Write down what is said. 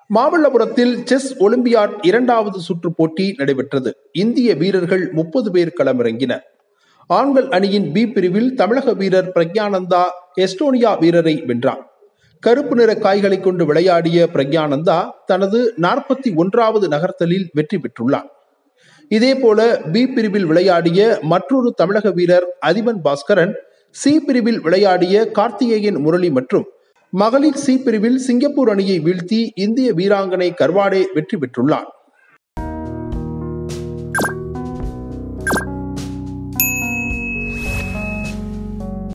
மாமல்லபுரத்தில் chess olympiad இரண்டாவது சுற்று போட்டி நடைபெற்றது இந்திய வீரர்கள் முப்பது பேர் களமிறங்கினர் ஆண்கள் அணியின் பி பிரிவில் தமிழக வீரர் பிரக்யானந்தா எஸ்டோனியா வீரரை வென்றார் கருப்பு நிற காய்களை கொண்டு விளையாடிய பிரக்யானந்தா தனது நாற்பத்தி ஒன்றாவது நகர்த்தலில் வெற்றி பெற்றுள்ளார் இதேபோல பி பிரிவில் விளையாடிய மற்றொரு தமிழக வீரர் அதிபன் பாஸ்கரன் சி பிரிவில் விளையாடிய கார்த்திகேயன் முரளி மற்றும் மகளிர் சி பிரிவில் சிங்கப்பூர் அணியை வீழ்த்தி இந்திய வீராங்கனை கர்வாடே வெற்றி பெற்றுள்ளார்